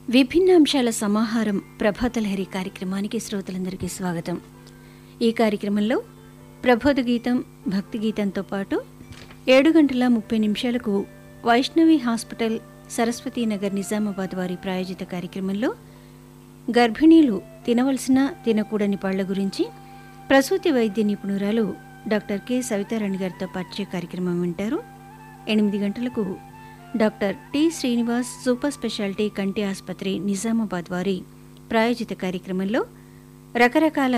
విభిన్న అంశాల సమాహారం ప్రభాతలహరి కార్యక్రమానికి శ్రోతలందరికీ స్వాగతం ఈ కార్యక్రమంలో ప్రబోధ గీతం భక్తి గీతంతో పాటు ఏడు గంటల ముప్పై నిమిషాలకు వైష్ణవి హాస్పిటల్ సరస్వతీనగర్ నిజామాబాద్ వారి ప్రాయోజిత కార్యక్రమంలో గర్భిణీలు తినవలసిన తినకూడని పళ్ల గురించి ప్రసూతి వైద్య నిపుణురాలు డాక్టర్ కె సవితారాణి గారితో పరిచయ కార్యక్రమం వింటారు ఎనిమిది గంటలకు doctor T Srinivas super speciality కంటి ఆసుపత్రి నిజామాబాద్ వారి ప్రాయోజిత కార్యక్రమంలో రకరకాల